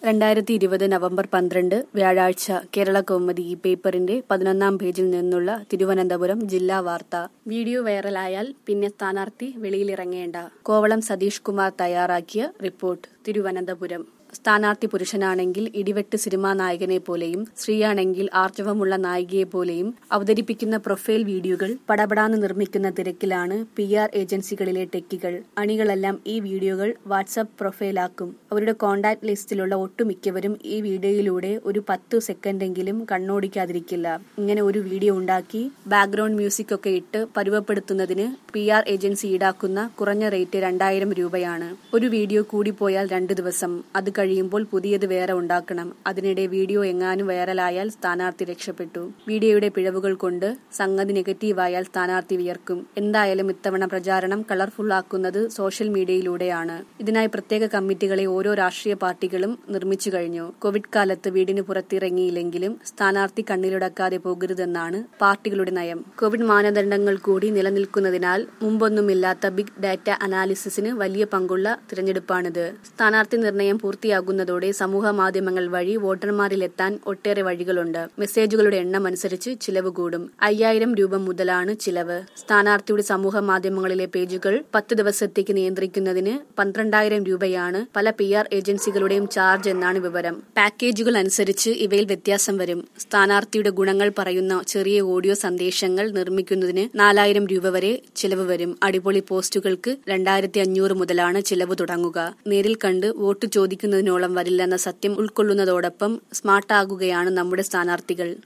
രണ്ടായിരത്തി ഇരുപത് നവംബർ പന്ത്രണ്ട് വ്യാഴാഴ്ച കേരള കൗമുദി ഈ പേപ്പറിന്റെ പതിനൊന്നാം പേജിൽ നിന്നുള്ള തിരുവനന്തപുരം ജില്ലാ വാർത്ത വീഡിയോ വൈറലായാൽ പിന്നെ സ്ഥാനാർത്ഥി വെളിയിലിറങ്ങേണ്ട കോവളം സതീഷ് കുമാർ തയ്യാറാക്കിയ റിപ്പോർട്ട് തിരുവനന്തപുരം സ്ഥാനാർത്ഥി പുരുഷനാണെങ്കിൽ ഇടിവെട്ട് സിനിമാ നായകനെ പോലെയും സ്ത്രീയാണെങ്കിൽ ആർജവമുള്ള നായികയെ പോലെയും അവതരിപ്പിക്കുന്ന പ്രൊഫൈൽ വീഡിയോകൾ പടപടാന്ന് നിർമ്മിക്കുന്ന തിരക്കിലാണ് പി ആർ ഏജൻസികളിലെ ടെക്കികൾ അണികളെല്ലാം ഈ വീഡിയോകൾ വാട്സപ്പ് പ്രൊഫൈലാക്കും അവരുടെ കോണ്ടാക്ട് ലിസ്റ്റിലുള്ള ഒട്ടുമിക്കവരും ഈ വീഡിയോയിലൂടെ ഒരു പത്തു സെക്കൻഡെങ്കിലും കണ്ണോടിക്കാതിരിക്കില്ല ഇങ്ങനെ ഒരു വീഡിയോ ഉണ്ടാക്കി ബാക്ക്ഗ്രൗണ്ട് മ്യൂസിക് ഒക്കെ ഇട്ട് പരുവപ്പെടുത്തുന്നതിന് പി ആർ ഏജൻസി ഈടാക്കുന്ന കുറഞ്ഞ റേറ്റ് രണ്ടായിരം രൂപയാണ് ഒരു വീഡിയോ കൂടിപ്പോയാൽ രണ്ട് ദിവസം അത് കഴിയുമ്പോൾ പുതിയത് വേറെ ഉണ്ടാക്കണം അതിനിടെ വീഡിയോ എങ്ങാനും വൈറലായാൽ സ്ഥാനാർത്ഥി രക്ഷപ്പെട്ടു വീഡിയോയുടെ പിഴവുകൾ കൊണ്ട് സംഗതി നെഗറ്റീവായാൽ സ്ഥാനാർത്ഥി വിയർക്കും എന്തായാലും ഇത്തവണ പ്രചാരണം കളർഫുൾ ആക്കുന്നത് സോഷ്യൽ മീഡിയയിലൂടെയാണ് ഇതിനായി പ്രത്യേക കമ്മിറ്റികളെ ഓരോ രാഷ്ട്രീയ പാർട്ടികളും നിർമ്മിച്ചു കഴിഞ്ഞു കോവിഡ് കാലത്ത് വീടിന് പുറത്തിറങ്ങിയില്ലെങ്കിലും സ്ഥാനാർത്ഥി കണ്ണിലുടക്കാതെ പോകരുതെന്നാണ് പാർട്ടികളുടെ നയം കോവിഡ് മാനദണ്ഡങ്ങൾ കൂടി നിലനിൽക്കുന്നതിനാൽ മുമ്പൊന്നുമില്ലാത്ത ബിഗ് ഡാറ്റ അനാലിസിസിന് വലിയ പങ്കുള്ള തിരഞ്ഞെടുപ്പാണിത് സ്ഥാനാർത്ഥി നിർണയം പൂർത്തിയാകുന്നതോടെ സമൂഹ മാധ്യമങ്ങൾ വഴി വോട്ടർമാരിലെത്താൻ ഒട്ടേറെ വഴികളുണ്ട് മെസ്സേജുകളുടെ എണ്ണം അനുസരിച്ച് ചിലവ് കൂടും അയ്യായിരം രൂപ മുതലാണ് ചിലവ് സ്ഥാനാർത്ഥിയുടെ സമൂഹ മാധ്യമങ്ങളിലെ പേജുകൾ പത്ത് ദിവസത്തേക്ക് നിയന്ത്രിക്കുന്നതിന് പന്ത്രണ്ടായിരം രൂപയാണ് പല പി ആർ ഏജൻസികളുടെയും ചാർജ് എന്നാണ് വിവരം പാക്കേജുകൾ അനുസരിച്ച് ഇവയിൽ വ്യത്യാസം വരും സ്ഥാനാർത്ഥിയുടെ ഗുണങ്ങൾ പറയുന്ന ചെറിയ ഓഡിയോ സന്ദേശങ്ങൾ നിർമ്മിക്കുന്നതിന് നാലായിരം രൂപ വരെ ചിലവ് വരും അടിപൊളി പോസ്റ്റുകൾക്ക് രണ്ടായിരത്തി അഞ്ഞൂറ് മുതലാണ് ചിലവ് തുടങ്ങുക നേരിൽ കണ്ട് വോട്ട് ചോദിക്കുന്നതിനോളം വരില്ലെന്ന സത്യം ഉൾക്കൊള്ളുന്നതോടൊപ്പം സ്മാർട്ടാകുകയാണ് നമ്മുടെ സ്ഥാനാർത്ഥികൾ